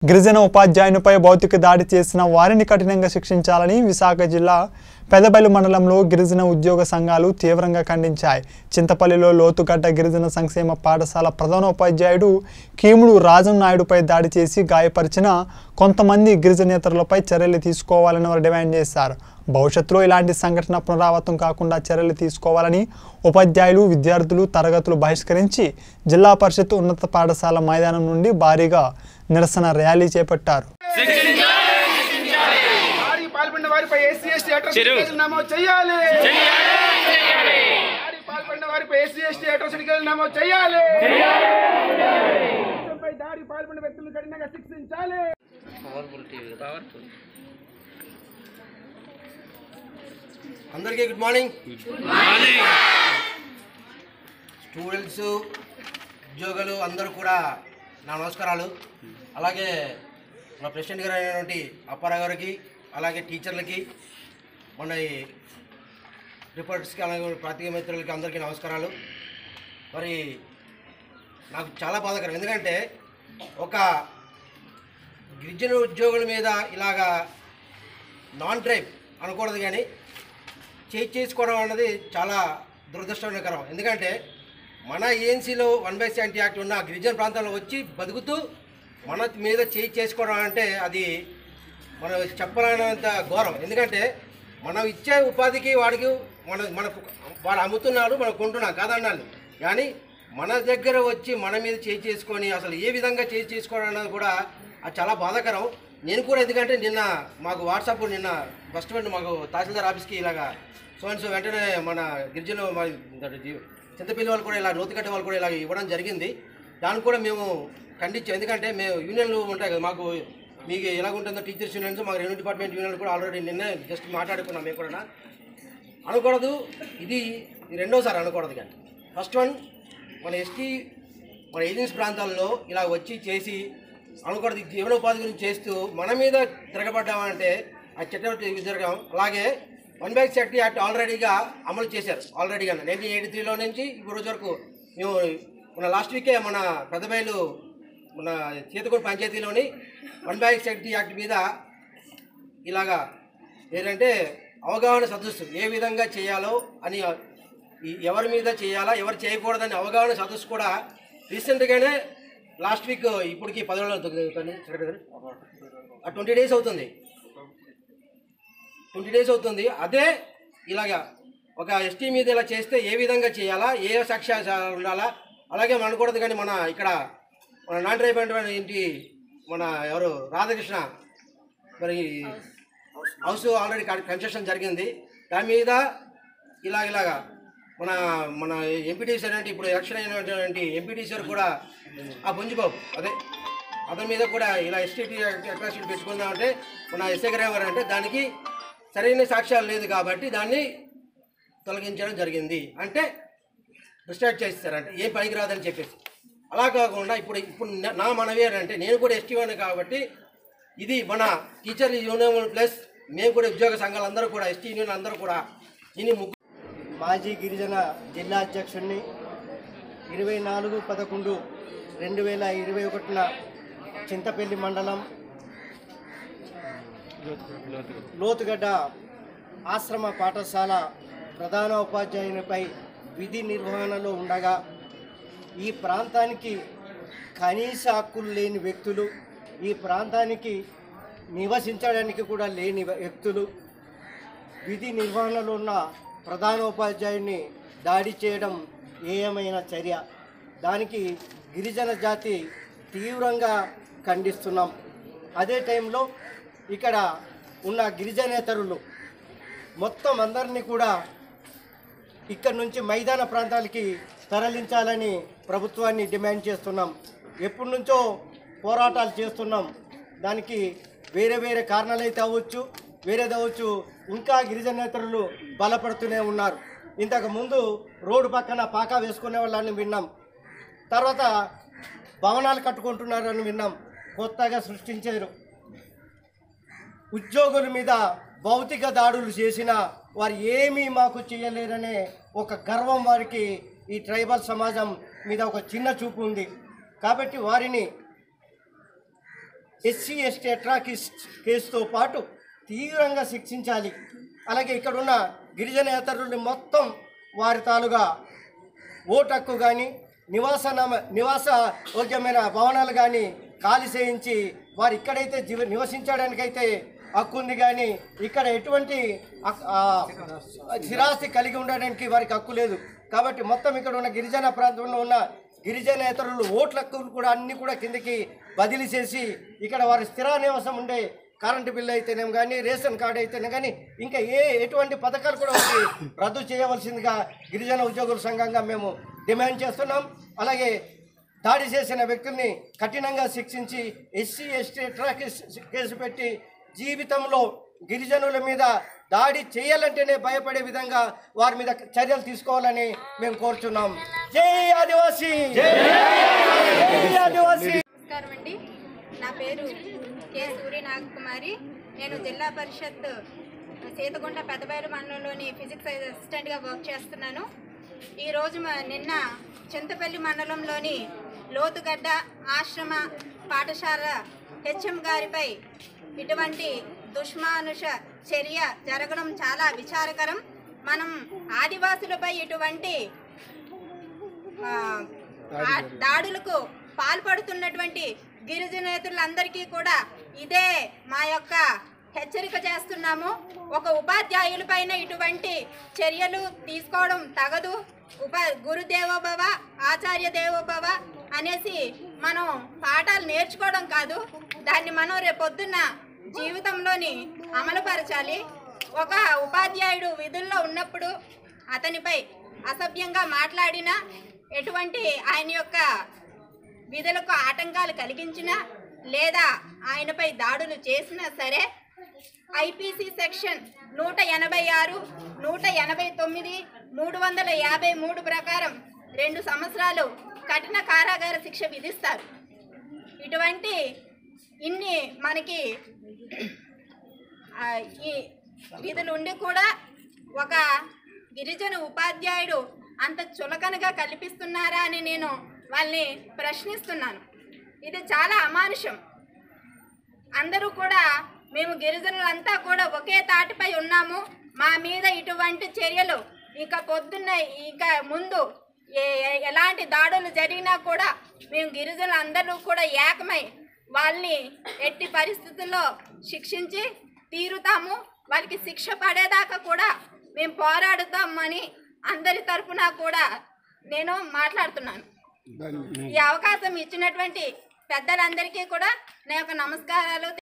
గిరిజన ఉపాధ్యాయునిపై భౌతిక దాడి చేసిన వారిని కఠినంగా శిక్షించాలని విశాఖ జిల్లా పెదబైలు మండలంలో గిరిజన ఉద్యోగ సంఘాలు తీవ్రంగా ఖండించాయి చింతపల్లిలో లోతుగడ్డ గిరిజన సంక్షేమ పాఠశాల ప్రధానోపాధ్యాయుడు కీముడు రాజం నాయుడుపై దాడి చేసి గాయపరిచిన కొంతమంది గిరిజనేతరులపై చర్యలు తీసుకోవాలని వారు డిమాండ్ చేశారు భవిష్యత్తులో ఇలాంటి సంఘటన పునరావృతం కాకుండా చర్యలు తీసుకోవాలని ఉపాధ్యాయులు విద్యార్థులు తరగతులు బహిష్కరించి జిల్లా పరిషత్ ఉన్నత పాఠశాల మైదానం నుండి భారీగా నిరసన ర్యాలీ చేపట్టారు దాడి పాల్పడిన వారిపై ఎస్సీ ఎస్టీ అట్రాసిటీ చెరువు. కేసులు నమోదు చేయాలి దాడి పాల్పడిన వారిపై ఎస్సీ ఎస్టీ అట్రాసిటీ కేసులు నమోదు చేయాలి పై దాడి పాల్పడిన వ్యక్తులను కఠినంగా శిక్షించాలి అందరికీ గుడ్ మార్నింగ్ స్టూడెంట్స్ ఉద్యోగులు అందరూ కూడా నా నమస్కారాలు అలాగే మన ప్రెసిడెంట్ గారు అయినటువంటి అప్పారావు గారికి అలాగే టీచర్లకి మన ఈ రిపోర్టర్స్కి అలాగే ప్రాతిక మిత్రులకి అందరికీ నమస్కారాలు మరి నాకు చాలా బాధాకరం ఎందుకంటే ఒక గిరిజన ఉద్యోగుల మీద ఇలాగా నాన్ ట్రైబ్ అనకూడదు కానీ చేయి చేసుకోవడం అన్నది చాలా దురదృష్టకరం ఎందుకంటే మన ఏఎన్సీలో వన్ బై సెవెంటీ యాక్ట్ ఉన్న గిరిజన ప్రాంతాల్లో వచ్చి బతుకుతూ మన మీద చేయి చేసుకోవడం అంటే అది మనం చెప్పలేనంత ఘోరం ఎందుకంటే మనం ఇచ్చే ఉపాధికి వాడికి మన మనకు వాడు అమ్ముతున్నాడు మనం కొంటున్నాం కాదన్నాను కానీ మన దగ్గర వచ్చి మన మీద చేయి చేసుకొని అసలు ఏ విధంగా చేయి చేసుకోవడం అన్నది కూడా అది చాలా బాధాకరం నేను కూడా ఎందుకంటే నిన్న మాకు వాట్సాప్ నిన్న ఫస్ట్ వెంట మాకు తహసీల్దార్ ఆఫీస్కి ఇలాగా సో అండ్ సో వెంటనే మన గిరిజన మన చింతపల్లి వాళ్ళు కూడా ఇలా నూతికట్ట వాళ్ళు కూడా ఇలా ఇవ్వడం జరిగింది దాన్ని కూడా మేము ఖండించాం ఎందుకంటే మేము యూనియన్లు ఉంటాయి కదా మాకు మీకు ఎలా ఉంటుందో టీచర్స్ యూనియన్స్ మాకు రెవెన్యూ డిపార్ట్మెంట్ యూనియన్ కూడా ఆల్రెడీ నిన్నే జస్ట్ మాట్లాడుకున్నాం మేము కూడా అనకూడదు ఇది ఇది రెండోసారి అనకూడదు కానీ ఫస్ట్ వన్ మన ఎస్టీ మన ఏజెన్సీ ప్రాంతాల్లో ఇలా వచ్చి చేసి అనకూడదు ఈ జీవనోపాధి గురించి చేస్తూ మన మీద తిరగబడ్డామంటే ఆ చట్టం జరగడం అలాగే వన్ బ్యాక్ సెక్టీ యాక్ట్ ఆల్రెడీగా అమలు చేశారు ఆల్రెడీగా నైన్టీన్ ఎయిటీ త్రీలో నుంచి ఈ రోజు వరకు మేము మన లాస్ట్ వీకే మన పెద్దబయలు మన చేతకొండ పంచాయతీలోని వన్ బ్యాక్ సెక్టీ యాక్ట్ మీద ఇలాగా ఏంటంటే అవగాహన సదస్సు ఏ విధంగా చేయాలో అని ఈ ఎవరి మీద చేయాలా ఎవరు చేయకూడదని అవగాహన సదస్సు కూడా రీసెంట్గానే లాస్ట్ వీక్ ఇప్పటికి పది రోజులు అవుతుంది ఆ ట్వంటీ డేస్ అవుతుంది ట్వంటీ డేస్ అవుతుంది అదే ఇలాగా ఒక ఎస్టీ మీద ఇలా చేస్తే ఏ విధంగా చేయాలా ఏ సాక్ష్య ఉండాలా అలాగే మనం అనకూడదు కానీ మన ఇక్కడ మన నాన్ ట్రైబ్ ఏంటి మన ఎవరు రాధాకృష్ణ మరి హౌస్ ఆల్రెడీ కన్స్ట్రక్షన్ జరిగింది దాని మీద ఇలా ఇలాగా మన మన ఎంపీటీసీ అంటే ఇప్పుడు ఎలక్షన్ అయినటువంటి ఎంపీటీసీ కూడా ఆ బొంజిబాబు అదే అతని మీద కూడా ఇలా ఎస్టీటీ అట్రాసిటీ పెట్టుకుందామంటే మన ఎస్ఐ గారు అంటే దానికి సరైన సాక్ష్యాలు లేదు కాబట్టి దాన్ని తొలగించడం జరిగింది అంటే డిస్ట్రాక్ట్ చేస్తారంటే ఏం పనికి రాదని చెప్పేసి అలా కాకుండా ఇప్పుడు ఇప్పుడు నా- నా మనవి అంటే నేను కూడా ఎస్టీ వాడిని కాబట్టి ఇది మన టీచర్ యూనియన్ ప్లస్ మేము కూడా ఉద్యోగ సంఘాలు అందరూ కూడా ఎస్టీ యూనియన్ అందరూ కూడా దీన్ని ముగ్గు మాజీ గిరిజన జిల్లా అధ్యక్షుడిని ఇరవై నాలుగు పదకొండు రెండు వేల ఇరవై ఒకటిన చింతపల్లి మండలం లోతుగడ్డ ఆశ్రమ పాఠశాల ప్రధాన ఉపాధ్యాయునిపై విధి నిర్వహణలో ఉండగా ఈ ప్రాంతానికి కనీస హక్కులు లేని వ్యక్తులు ఈ ప్రాంతానికి నివసించడానికి కూడా లేని వ్యక్తులు విధి నిర్వహణలో ఉన్న ప్రధానోపాధ్యాయుడిని దాడి చేయడం ఏయమైన చర్య దానికి గిరిజన జాతి తీవ్రంగా ఖండిస్తున్నాం అదే టైంలో ఇక్కడ ఉన్న గిరిజనేతరులు మొత్తం అందరినీ కూడా ఇక్కడ నుంచి మైదాన ప్రాంతాలకి తరలించాలని ప్రభుత్వాన్ని డిమాండ్ చేస్తున్నాం ఎప్పటి నుంచో పోరాటాలు చేస్తున్నాం దానికి వేరే వేరే కారణాలు అయితే అవ్వచ్చు వేరేది అవ్వచ్చు ఇంకా గిరిజనేతరులు బలపడుతూనే ఉన్నారు ఇంతకు ముందు రోడ్డు పక్కన పాకా వేసుకునే వాళ్ళని విన్నాం తర్వాత భవనాలు కట్టుకుంటున్నారని విన్నాం కొత్తగా సృష్టించారు ఉద్యోగుల మీద భౌతిక దాడులు చేసిన వారు ఏమీ మాకు చేయలేరనే ఒక గర్వం వారికి ఈ ట్రైబల్ సమాజం మీద ఒక చిన్న చూపు ఉంది కాబట్టి వారిని ఎస్సీ ఎస్టీ అట్రాకిస్ట్ కేసుతో పాటు తీవ్రంగా శిక్షించాలి అలాగే ఇక్కడ ఉన్న గిరిజనేతరుల్ని మొత్తం వారి తాలుగా ఓటు హక్కు కానీ నివాస నామ నివాస యోగ్యమైన భవనాలు కానీ ఖాళీ చేయించి వారు ఇక్కడైతే జీవ నివసించడానికైతే హక్కు ఉంది కానీ ఇక్కడ ఎటువంటి హక్- ఆ, స్థిరాస్తి కలిగి ఉండడానికి వారికి హక్కు లేదు కాబట్టి మొత్తం ఇక్కడ ఉన్న గిరిజన ప్రాంతంలో ఉన్న గిరిజనేతరులు ఓట్ల హక్కులు కూడా అన్ని కూడా కిందకి బదిలీ చేసి ఇక్కడ వారి స్థిర నివాసం ఉండే కరెంటు బిల్లు అయితేనేం కానీ రేషన్ కార్డు అయితేనే కానీ ఇంకా ఏ ఎటువంటి పథకాలు కూడా వారికి రద్దు చేయవలసిందిగా గిరిజన ఉద్యోగుల సంఘంగా మేము డిమాండ్ చేస్తున్నాం అలాగే దాడి చేసిన వ్యక్తుల్ని కఠినంగా శిక్షించి ఎస్సీ ఎస్టీ ట్రాక్ కేసు పెట్టి జీవితంలో గిరిజనుల మీద దాడి చేయాలంటేనే భయపడే విధంగా వారి మీద చర్యలు తీసుకోవాలని మేము కోరుచున్నాం జై ఆదివాసీ జై ఆదివాసీ నమస్కారం అండి నా పేరు కె సూర్య నాగకుమారి నేను జిల్లా పరిషత్ సీతగుంట పెద్దబయలు మండలంలోని ఫిజిక్స్ అసిస్టెంట్గా వర్క్ చేస్తున్నాను ఈరోజు మ- నిన్న చింతపల్లి మండలంలోని లోతుగడ్డ ఆశ్రమ పాఠశాల హెచ్ఎం గారిపై ఇటువంటి దుష్మానుష చర్య జరగడం చాలా విచారకరం మనం ఆదివాసులపై ఇటువంటి ఆ, ఆ దాడులకు పాల్పడుతున్నటువంటి గిరిజనేతలందరికీ కూడా ఇదే మా యొక్క హెచ్చరిక చేస్తున్నాము ఒక ఉపాధ్యాయులపైన ఇటువంటి చర్యలు తీసుకోవడం తగదు ఉప గురుదేవోభవ ఆచార్య దేవోభవ అనేసి మనం పాఠాలు నేర్చుకోవడం కాదు దాన్ని మనం రేపొద్దున్న జీవితంలోని అమలుపరచాలి ఒక ఉపాధ్యాయుడు విధుల్లో ఉన్నప్పుడు అతనిపై అసభ్యంగా మాట్లాడినా ఎటువంటి ఆయన యొక్క విధులకు ఆటంకాలు కలిగించినా లేదా ఆయనపై దాడులు చేసినా సరే ఐపీసీ సెక్షన్ నూట ఎనభై ఆరు నూట ఎనభై తొమ్మిది మూడు వందల యాభై మూడు ప్రకారం రెండు సంవత్సరాలు కఠిన కారాగార శిక్ష విధిస్తారు ఇటువంటి ఇన్ని మనకి ఆ, ఈ విధులు ఉండి కూడా ఒక గిరిజన ఉపాధ్యాయుడు అంత చులకనగా కల్పిస్తున్నారా అని నేను వాళ్ళని ప్రశ్నిస్తున్నాను ఇది చాలా అమానుషం అందరూ కూడా మేము గిరిజనులంతా కూడా ఒకే తాటిపై ఉన్నాము మా మీద ఇటువంటి చర్యలు ఇక పొద్దున్న ఇక ముందు ఏ- ఏ- ఎలాంటి దాడులు జరిగినా కూడా మేము గిరిజనులు అందరూ కూడా ఏకమై వాళ్ళని ఎట్టి పరిస్థితుల్లో శిక్షించి తీరుతాము వాళ్ళకి శిక్ష పడేదాకా కూడా మేము పోరాడుతామని అందరి తరపున కూడా నేను మాట్లాడుతున్నాను ఈ అవకాశం ఇచ్చినటువంటి పెద్దలందరికీ కూడా నా యొక్క నమస్కారాలు